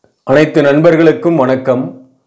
அனைத்து நண்பர்களுக்கும் வணக்கம்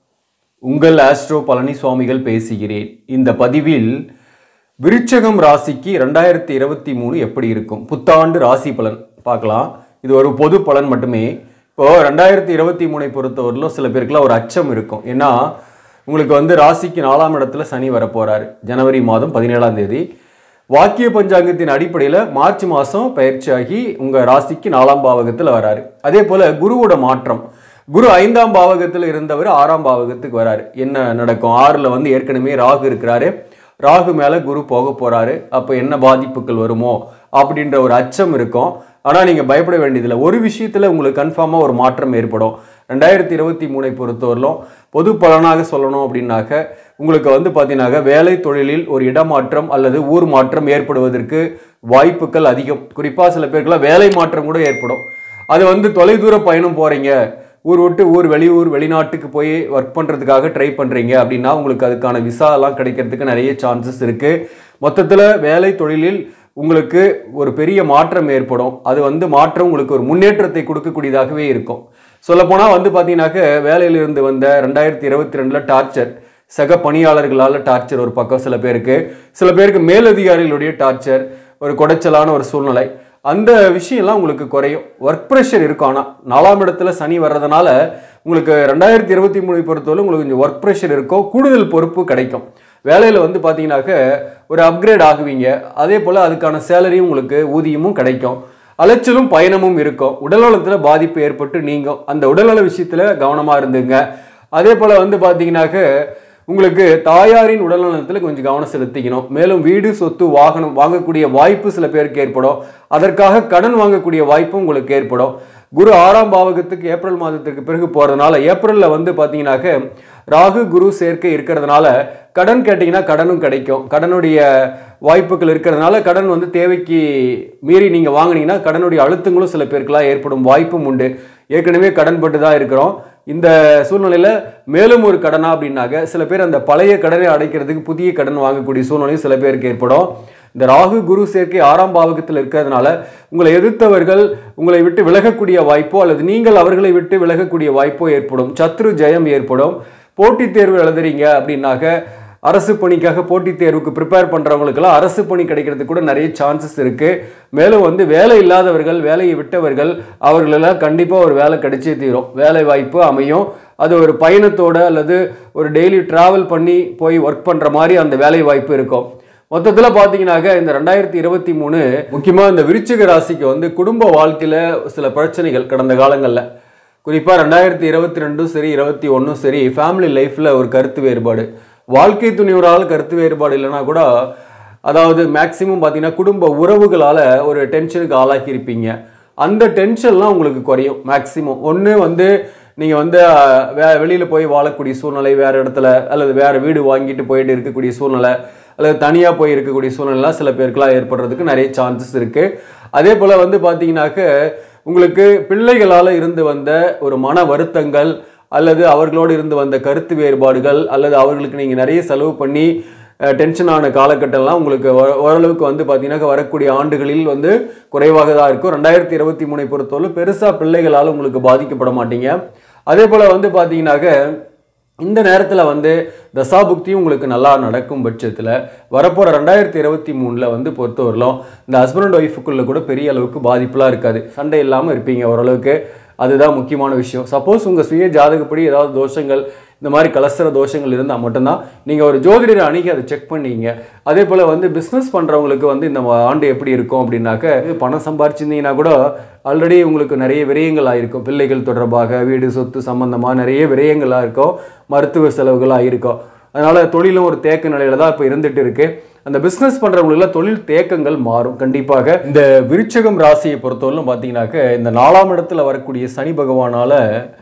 உங்கள் ஆஸ்ட்ரோ பழனிசுவாமிகள் பேசுகிறேன் இந்த பதிவில் விருச்சகம் ராசிக்கு ரெண்டாயிரத்தி இருபத்தி மூணு எப்படி இருக்கும் புத்தாண்டு ராசி பலன் பார்க்கலாம் இது ஒரு பொது பலன் மட்டுமே இப்போ ரெண்டாயிரத்தி இருபத்தி மூணை பொறுத்தவரையிலும் சில பேருக்குலாம் ஒரு அச்சம் இருக்கும் ஏன்னா உங்களுக்கு வந்து ராசிக்கு நாலாம் இடத்துல சனி வரப்போறாரு ஜனவரி மாதம் பதினேழாம் தேதி வாக்கிய பஞ்சாங்கத்தின் அடிப்படையில் மார்ச் மாதம் பயிற்சியாகி உங்கள் ராசிக்கு நாலாம் பாவகத்தில் வராரு அதே போல் குருவோட மாற்றம் குரு ஐந்தாம் பாவகத்தில் இருந்தவர் ஆறாம் பாவகத்துக்கு வராரு என்ன நடக்கும் ஆறில் வந்து ஏற்கனவே ராகு இருக்கிறாரு ராகு மேலே குரு போக போறாரு அப்போ என்ன பாதிப்புகள் வருமோ அப்படின்ற ஒரு அச்சம் இருக்கும் ஆனால் நீங்கள் பயப்பட வேண்டியதில்லை ஒரு விஷயத்தில் உங்களுக்கு கன்ஃபார்மாக ஒரு மாற்றம் ஏற்படும் ரெண்டாயிரத்தி இருபத்தி மூணை பொறுத்தவரையிலும் பொது பலனாக சொல்லணும் அப்படின்னாக்க உங்களுக்கு வந்து பார்த்தீங்கன்னாக்க வேலை தொழிலில் ஒரு இடமாற்றம் அல்லது ஊர் மாற்றம் ஏற்படுவதற்கு வாய்ப்புகள் அதிகம் குறிப்பாக சில பேருக்குலாம் வேலை மாற்றம் கூட ஏற்படும் அது வந்து தொலைதூர பயணம் போகிறீங்க ஊர் விட்டு ஊர் வெளியூர் வெளிநாட்டுக்கு போய் ஒர்க் பண்ணுறதுக்காக ட்ரை பண்ணுறீங்க அப்படின்னா உங்களுக்கு அதுக்கான விசா எல்லாம் கிடைக்கிறதுக்கு நிறைய சான்சஸ் இருக்குது மொத்தத்தில் வேலை தொழிலில் உங்களுக்கு ஒரு பெரிய மாற்றம் ஏற்படும் அது வந்து மாற்றம் உங்களுக்கு ஒரு முன்னேற்றத்தை கொடுக்கக்கூடியதாகவே இருக்கும் சொல்லப்போனால் வந்து பார்த்தீங்கன்னாக்க வேலையிலிருந்து வந்த ரெண்டாயிரத்தி இருபத்தி ரெண்டில் டார்ச்சர் சக பணியாளர்களால் டார்ச்சர் ஒரு பக்கம் சில பேருக்கு சில பேருக்கு மேலதிகாரிகளுடைய டார்ச்சர் ஒரு குடைச்சலான ஒரு சூழ்நிலை அந்த விஷயம்லாம் உங்களுக்கு குறையும் ஒர்க் ப்ரெஷர் இருக்கும் ஆனால் நாலாம் இடத்துல சனி வர்றதுனால உங்களுக்கு ரெண்டாயிரத்தி இருபத்தி மூணு பொறுத்தவரை உங்களுக்கு கொஞ்சம் ஒர்க் ப்ரெஷர் இருக்கும் கூடுதல் பொறுப்பு கிடைக்கும் வேலையில் வந்து பார்த்தீங்கன்னாக்க ஒரு அப்கிரேட் ஆகுவீங்க அதே போல் அதுக்கான சேலரியும் உங்களுக்கு ஊதியமும் கிடைக்கும் அலைச்சலும் பயணமும் இருக்கும் உடல்நலத்தில் பாதிப்பு ஏற்பட்டு நீங்கும் அந்த உடல்நல விஷயத்தில் கவனமாக இருந்துங்க அதே போல் வந்து பார்த்தீங்கன்னாக்க உங்களுக்கு தாயாரின் உடல்நலத்தில் கொஞ்சம் கவனம் செலுத்திக்கணும் மேலும் வீடு சொத்து வாகனம் வாங்கக்கூடிய வாய்ப்பு சில பேருக்கு ஏற்படும் அதற்காக கடன் வாங்கக்கூடிய வாய்ப்பும் உங்களுக்கு ஏற்படும் குரு ஆறாம் பாவகத்துக்கு ஏப்ரல் மாதத்துக்கு பிறகு போகிறதுனால ஏப்ரலில் வந்து பார்த்தீங்கன்னாக்க ராகு குரு சேர்க்கை இருக்கிறதுனால கடன் கேட்டிங்கன்னா கடனும் கிடைக்கும் கடனுடைய வாய்ப்புகள் இருக்கிறதுனால கடன் வந்து தேவைக்கு மீறி நீங்கள் வாங்குனீங்கன்னா கடனுடைய அழுத்தங்களும் சில பேருக்குலாம் ஏற்படும் வாய்ப்பும் உண்டு ஏற்கனவே கடன் பட்டு தான் இருக்கிறோம் இந்த சூழ்நிலையில் மேலும் ஒரு கடனா அப்படின்னாக்க சில பேர் அந்த பழைய கடனை அடைக்கிறதுக்கு புதிய கடன் வாங்கக்கூடிய சூழ்நிலையும் சில பேருக்கு ஏற்படும் இந்த ராகு குரு சேர்க்கை ஆறாம் பாவகத்தில் இருக்கிறதுனால உங்களை எதிர்த்தவர்கள் உங்களை விட்டு விலகக்கூடிய வாய்ப்போ அல்லது நீங்கள் அவர்களை விட்டு விலகக்கூடிய வாய்ப்போ ஏற்படும் சத்ரு ஜெயம் ஏற்படும் போட்டித் தேர்வு எழுதுறீங்க அப்படின்னாக்க அரசு பணிக்காக போட்டித் தேர்வுக்கு ப்ரிப்பேர் பண்ணுறவங்களுக்கெல்லாம் அரசு பணி கிடைக்கிறதுக்கு கூட நிறைய சான்சஸ் இருக்குது மேலும் வந்து வேலை இல்லாதவர்கள் வேலையை விட்டவர்கள் அவர்களெல்லாம் கண்டிப்பாக ஒரு வேலை கிடைச்சே தீரும் வேலை வாய்ப்பு அமையும் அது ஒரு பயணத்தோட அல்லது ஒரு டெய்லி ட்ராவல் பண்ணி போய் ஒர்க் பண்ணுற மாதிரி அந்த வேலை வாய்ப்பு இருக்கும் மொத்தத்தில் பார்த்தீங்கன்னாக்க இந்த ரெண்டாயிரத்தி இருபத்தி மூணு முக்கியமாக இந்த விருச்சிக ராசிக்கு வந்து குடும்ப வாழ்க்கையில் சில பிரச்சனைகள் கடந்த காலங்களில் குறிப்பாக ரெண்டாயிரத்தி இருபத்தி ரெண்டும் சரி இருபத்தி ஒன்றும் சரி ஃபேமிலி லைஃப்பில் ஒரு கருத்து வேறுபாடு வாழ்க்கை துணிவரால் கருத்து வேறுபாடு இல்லைன்னா கூட அதாவது மேக்சிமம் பார்த்தீங்கன்னா குடும்ப உறவுகளால் ஒரு டென்ஷனுக்கு ஆளாக்கி இருப்பீங்க அந்த டென்ஷன்லாம் உங்களுக்கு குறையும் மேக்சிமம் ஒன்று வந்து நீங்கள் வந்து அஹ், வே வெளியில் போய் வாழக்கூடிய சூழ்நிலை வேறு இடத்துல அல்லது வேறு வீடு வாங்கிட்டு போயிட்டு இருக்கக்கூடிய சூழ்நிலை அல்லது தனியாக போய் இருக்கக்கூடிய சூழ்நிலைலாம் சில பேருக்குலாம் ஏற்படுறதுக்கு நிறைய சான்சஸ் இருக்குது அதே போல் வந்து பார்த்தீங்கன்னாக்க உங்களுக்கு பிள்ளைகளால் இருந்து வந்த ஒரு மன வருத்தங்கள் அல்லது அவர்களோடு இருந்து வந்த கருத்து வேறுபாடுகள் அல்லது அவர்களுக்கு நீங்கள் நிறைய செலவு பண்ணி டென்ஷனான காலகட்டம்லாம் உங்களுக்கு ஓ- ஓரளவுக்கு வந்து பார்த்தீங்கன்னா வரக்கூடிய ஆண்டுகளில் வந்து குறைவாக தான் இருக்கும் ரெண்டாயிரத்தி இருபத்தி மூணை பொறுத்தவரை பெருசாக பிள்ளைகளால் உங்களுக்கு பாதிக்கப்பட மாட்டீங்க அதே போல் வந்து பார்த்தீங்கன்னாக்க இந்த நேரத்தில் வந்து தசாபுக்தியும் உங்களுக்கு நல்லா நடக்கும் பட்சத்தில் வரப்போகிற ரெண்டாயிரத்தி இருபத்தி மூணில் வந்து பொறுத்தவரையிலும் இந்த ஹஸ்பண்ட் ஒய்ஃபுக்குள்ளே கூட பெரிய அளவுக்கு பாதிப்புலாம் இருக்காது சண்டை இல்லாமல் இருப்பீங்க ஓரளவுக்கு அதுதான் முக்கியமான விஷயம் சப்போஸ் உங்கள் சுய ஜாதகப்படி ஏதாவது தோஷங்கள் இந்த மாதிரி கலஸ்தர தோஷங்கள் இருந்தால் மட்டும்தான் நீங்கள் ஒரு ஜோதிடரை அணுகி அதை செக் பண்ணீங்க அதே போல் வந்து பிஸ்னஸ் பண்ணுறவங்களுக்கு வந்து இந்த ஆண்டு எப்படி இருக்கும் அப்படின்னாக்க பணம் சம்பாரிச்சிருந்தீங்கன்னா கூட ஆல்ரெடி உங்களுக்கு நிறைய விரயங்கள் ஆயிருக்கும் பிள்ளைகள் தொடர்பாக வீடு சொத்து சம்பந்தமாக நிறைய விரயங்களாக இருக்கும் மருத்துவ செலவுகளாக இருக்கும் அதனால் தொழிலும் ஒரு தேக்க நிலையில தான் இப்போ இருந்துட்டு இருக்கு அந்த பிஸ்னஸ் பண்ணுறவங்களுக்குலாம் தொழில் தேக்கங்கள் மாறும் கண்டிப்பாக இந்த விருச்சகம் ராசியை பொறுத்தவரையிலும் பார்த்தீங்கன்னாக்க இந்த நாலாம் இடத்துல வரக்கூடிய சனி பகவானால்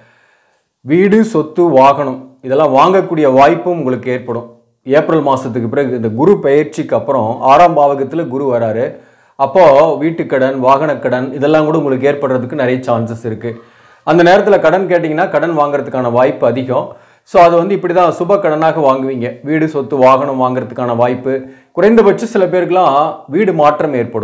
வீடு சொத்து வாகனம் இதெல்லாம் வாங்கக்கூடிய வாய்ப்பும் உங்களுக்கு ஏற்படும் ஏப்ரல் மாதத்துக்கு பிறகு இந்த குரு பயிற்சிக்கு அப்புறம் ஆறாம் பாவகத்தில் குரு வராரு அப்போது வீட்டுக்கடன் வாகனக்கடன் இதெல்லாம் கூட உங்களுக்கு ஏற்படுறதுக்கு நிறைய சான்சஸ் இருக்குது அந்த நேரத்தில் கடன் கேட்டிங்கன்னா கடன் வாங்குறதுக்கான வாய்ப்பு அதிகம் ஸோ அது வந்து இப்படி தான் சுப கடனாக வாங்குவீங்க வீடு சொத்து வாகனம் வாங்குறதுக்கான வாய்ப்பு குறைந்தபட்சம் சில பேருக்குலாம் வீடு மாற்றம் ஏற்படும்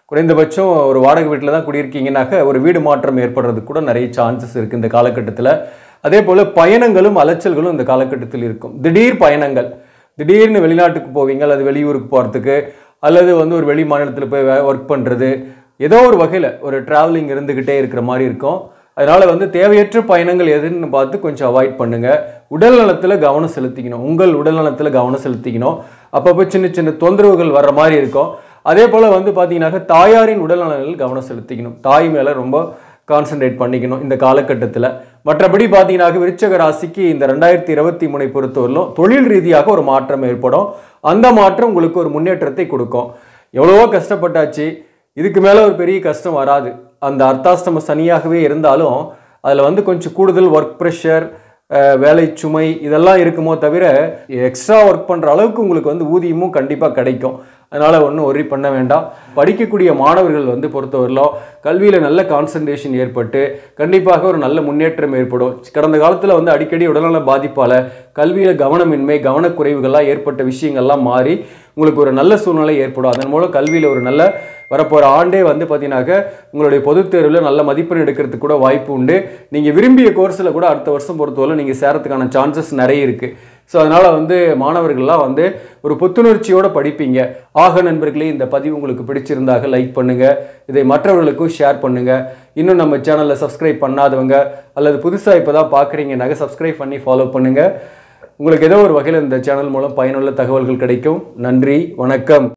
குறைந்தபட்சம் ஒரு வாடகை வீட்டில் தான் குடியிருக்கீங்கன்னாக்க ஒரு வீடு மாற்றம் ஏற்படுறதுக்கு கூட நிறைய சான்சஸ் இருக்குது இந்த காலகட்டத்தில் அதே போல் பயணங்களும் அலைச்சல்களும் இந்த காலகட்டத்தில் இருக்கும் திடீர் பயணங்கள் திடீர்னு வெளிநாட்டுக்கு போவீங்க அல்லது வெளியூருக்கு போகிறதுக்கு அல்லது வந்து ஒரு வெளி மாநிலத்தில் போய் ஒர்க் பண்ணுறது ஏதோ ஒரு வகையில் ஒரு ட்ராவலிங் இருந்துக்கிட்டே இருக்கிற மாதிரி இருக்கும் அதனால் வந்து தேவையற்ற பயணங்கள் எதுன்னு பார்த்து கொஞ்சம் அவாய்ட் பண்ணுங்கள் உடல் நலத்தில் கவனம் செலுத்திக்கணும் உங்கள் உடல் நலத்தில் கவனம் செலுத்திக்கணும் அப்பப்போ சின்ன சின்ன தொந்தரவுகள் வர்ற மாதிரி இருக்கும் அதே போல் வந்து பார்த்தீங்கன்னாக்க தாயாரின் உடல் நலனில் கவனம் செலுத்திக்கணும் தாய் மேலே ரொம்ப கான்சென்ட்ரேட் பண்ணிக்கணும் இந்த காலகட்டத்தில் மற்றபடி பார்த்தீங்கன்னாக்க விருச்சக ராசிக்கு இந்த ரெண்டாயிரத்தி இருபத்தி மூணை பொறுத்தவரையிலும் தொழில் ரீதியாக ஒரு மாற்றம் ஏற்படும் அந்த மாற்றம் உங்களுக்கு ஒரு முன்னேற்றத்தை கொடுக்கும் எவ்வளவோ கஷ்டப்பட்டாச்சு இதுக்கு மேலே ஒரு பெரிய கஷ்டம் வராது அந்த அர்த்தாஷ்டம சனியாகவே இருந்தாலும் அதில் வந்து கொஞ்சம் கூடுதல் ஒர்க் ப்ரெஷர் வேலை சுமை இதெல்லாம் இருக்குமோ தவிர எக்ஸ்ட்ரா ஒர்க் பண்ணுற அளவுக்கு உங்களுக்கு வந்து ஊதியமும் கண்டிப்பாக கிடைக்கும் அதனால் ஒன்றும் ஒரி பண்ண வேண்டாம் படிக்கக்கூடிய மாணவர்கள் வந்து பொறுத்தவரையிலும் கல்வியில் நல்ல கான்சன்ட்ரேஷன் ஏற்பட்டு கண்டிப்பாக ஒரு நல்ல முன்னேற்றம் ஏற்படும் கடந்த காலத்தில் வந்து அடிக்கடி உடல்நல பாதிப்பால் கல்வியில் கவனமின்மை கவனக்குறைவுகள்லாம் ஏற்பட்ட விஷயங்கள்லாம் மாறி உங்களுக்கு ஒரு நல்ல சூழ்நிலை ஏற்படும் அதன் மூலம் கல்வியில் ஒரு நல்ல வரப்போகிற ஆண்டே வந்து பார்த்தீங்கன்னாக்க உங்களுடைய பொதுத் தேர்வில் நல்ல மதிப்பெண் எடுக்கிறதுக்கு கூட வாய்ப்பு உண்டு நீங்கள் விரும்பிய கோர்ஸில் கூட அடுத்த வருஷம் பொறுத்தவரை நீங்கள் சேரத்துக்கான சான்சஸ் நிறைய இருக்குது ஸோ அதனால் வந்து மாணவர்கள்லாம் வந்து ஒரு புத்துணர்ச்சியோடு படிப்பீங்க ஆக நண்பர்களே இந்த பதிவு உங்களுக்கு பிடிச்சிருந்தாக லைக் பண்ணுங்கள் இதை மற்றவர்களுக்கும் ஷேர் பண்ணுங்கள் இன்னும் நம்ம சேனலில் சப்ஸ்கிரைப் பண்ணாதவங்க அல்லது புதுசாக இப்போ தான் பார்க்குறீங்கனாக்க சப்ஸ்கிரைப் பண்ணி ஃபாலோ பண்ணுங்கள் உங்களுக்கு ஏதோ ஒரு வகையில் இந்த சேனல் மூலம் பயனுள்ள தகவல்கள் கிடைக்கும் நன்றி வணக்கம்